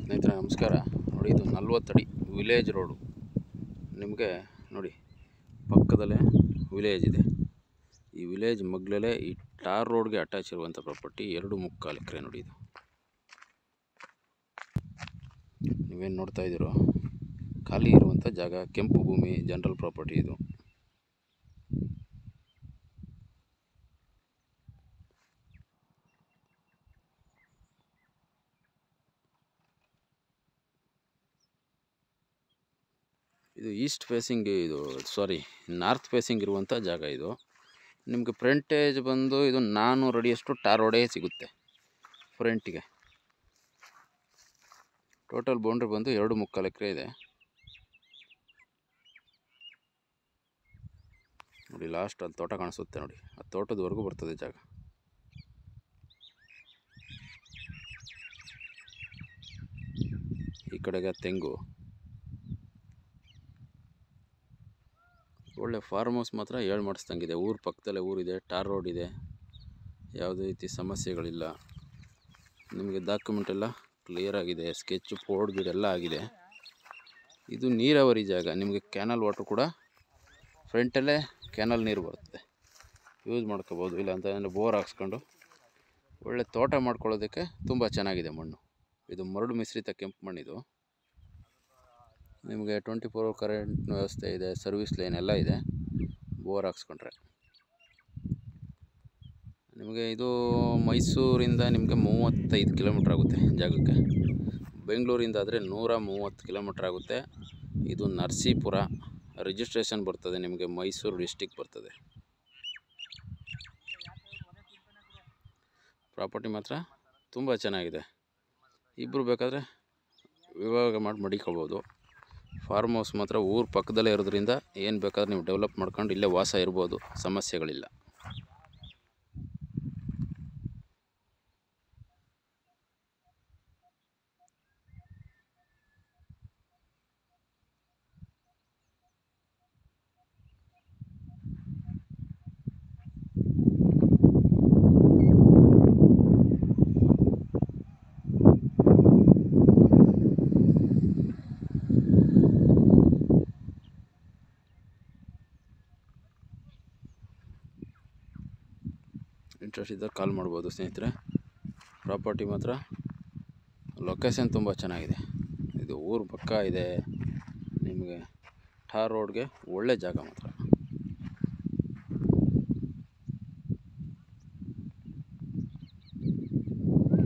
ಸ್ನೇಹಿತರೆ ನಮಸ್ಕಾರ ನೋಡಿ ಇದು ನಲ್ವತ್ತಡಿ ವಿಲೇಜ್ ರೋಡು ನಿಮಗೆ ನೋಡಿ ಪಕ್ಕದಲ್ಲೇ ವಿಲೇಜ್ ಇದೆ ಈ ವಿಲೇಜ್ ಮಗ್ಲಲ್ಲೇ ಈ ಟಾರ್ ರೋಡ್ಗೆ ಅಟ್ಯಾಚ್ ಇರುವಂಥ ಪ್ರಾಪರ್ಟಿ ಎರಡು ಮುಕ್ಕಾಲು ಎಕರೆ ನೋಡಿ ಇದು ನೀವೇನು ನೋಡ್ತಾ ಇದ್ದೀರೋ ಖಾಲಿ ಇರುವಂಥ ಜಾಗ ಕೆಂಪು ಭೂಮಿ ಜನರಲ್ ಪ್ರಾಪರ್ಟಿ ಇದು ಇದು ಈಸ್ಟ್ ಫೇಸಿಂಗ್ ಇದು ಸಾರಿ ನಾರ್ತ್ ಫೇಸಿಂಗ್ ಇರುವಂಥ ಜಾಗ ಇದು ನಿಮಗೆ ಫ್ರಂಟೇಜ್ ಬಂದು ಇದು ನಾನ್ನೂರು ಅಡಿಯಷ್ಟು ಟಾರ್ ರೋಡೇ ಸಿಗುತ್ತೆ ಫ್ರಂಟಿಗೆ ಟೋಟಲ್ ಬೌಂಡ್ರಿ ಬಂದು ಎರಡು ಮುಕ್ಕಾಲು ಎಕರೆ ಇದೆ ನೋಡಿ ಲಾಸ್ಟ್ ಅಲ್ಲಿ ತೋಟ ಕಾಣಿಸುತ್ತೆ ನೋಡಿ ಆ ತೋಟದವರೆಗೂ ಬರ್ತದೆ ಜಾಗ ಈ ಕಡೆಗೆ ತೆಂಗು ಒಳ್ಳೆ ಫಾರ್ಮ್ ಹೌಸ್ ಮಾತ್ರ ಹೇಳಿ ಮಾಡಿಸ್ದಂಗಿದೆ ಊರ ಪಕ್ಕದಲ್ಲೇ ಊರಿದೆ ಟಾರ್ ರೋಡ್ ಇದೆ ಯಾವುದೇ ರೀತಿ ಸಮಸ್ಯೆಗಳಿಲ್ಲ ನಿಮಗೆ ಡಾಕ್ಯುಮೆಂಟ್ ಎಲ್ಲ ಕ್ಲಿಯರ್ ಆಗಿದೆ ಸ್ಕೆಚ್ ಫೋರ್ಡ್ ಗಿಡ್ ಎಲ್ಲ ಆಗಿದೆ ಇದು ನೀರಾವರಿ ಜಾಗ ನಿಮಗೆ ಕ್ಯಾನಲ್ ವಾಟ್ರ್ ಕೂಡ ಫ್ರಂಟಲ್ಲೇ ಕ್ಯಾನಲ್ ನೀರು ಬರುತ್ತೆ ಯೂಸ್ ಮಾಡ್ಕೋಬೋದು ಇಲ್ಲ ಅಂತ ಬೋರ್ ಹಾಕ್ಸ್ಕೊಂಡು ಒಳ್ಳೆ ತೋಟ ಮಾಡ್ಕೊಳ್ಳೋದಕ್ಕೆ ತುಂಬ ಚೆನ್ನಾಗಿದೆ ಮಣ್ಣು ಇದು ಮರಳು ಮಿಶ್ರಿತ ಕೆಂಪು ಮಣ್ಣಿದು ನಿಮಗೆ ಟ್ವೆಂಟಿ ಫೋರ್ ಕರೆಂಟ್ ವ್ಯವಸ್ಥೆ ಇದೆ ಸರ್ವಿಸ್ ಲೈನ್ ಎಲ್ಲ ಇದೆ ಬೋರ್ ಹಾಕ್ಸ್ಕೊಂಡ್ರೆ ನಿಮಗೆ ಇದು ಮೈಸೂರಿಂದ ನಿಮಗೆ ಮೂವತ್ತೈದು ಕಿಲೋಮೀಟ್ರ್ ಆಗುತ್ತೆ ಜಾಗಕ್ಕೆ ಬೆಂಗಳೂರಿಂದ ಆದರೆ ನೂರ ಮೂವತ್ತು ಕಿಲೋಮೀಟ್ರ್ ಆಗುತ್ತೆ ಇದು ನರಸೀಪುರ ರಿಜಿಸ್ಟ್ರೇಷನ್ ಬರ್ತದೆ ನಿಮಗೆ ಮೈಸೂರು ಡಿಸ್ಟಿಕ್ ಬರ್ತದೆ ಪ್ರಾಪರ್ಟಿ ಮಾತ್ರ ತುಂಬ ಚೆನ್ನಾಗಿದೆ ಇಬ್ಬರು ಬೇಕಾದರೆ ವಿಭಾಗ ಮಾಡಿ ಮಡಿಕೋಬೋದು ಫಾರ್ಮ್ ಹೌಸ್ ಮಾತ್ರ ಊರ ಪಕ್ಕದಲ್ಲೇ ಇರೋದ್ರಿಂದ ಏನು ಬೇಕಾದ್ರೆ ನೀವು ಡೆವಲಪ್ ಮಾಡ್ಕೊಂಡು ಇಲ್ಲೇ ವಾಸ ಇರ್ಬೋದು ಸಮಸ್ಯೆಗಳಿಲ್ಲ ಇಂಟ್ರೆಸ್ಟ್ ಇದ್ದರೆ ಕಾಲ್ ಮಾಡ್ಬೋದು ಸ್ನೇಹಿತರೆ ಪ್ರಾಪರ್ಟಿ ಮಾತ್ರ ಲೊಕೇಶನ್ ತುಂಬ ಚೆನ್ನಾಗಿದೆ ಇದು ಊರು ಪಕ್ಕ ಇದೆ ನಿಮಗೆ ಟಾರ್ ರೋಡ್ಗೆ ಒಳ್ಳೆ ಜಾಗ ಮಾತ್ರ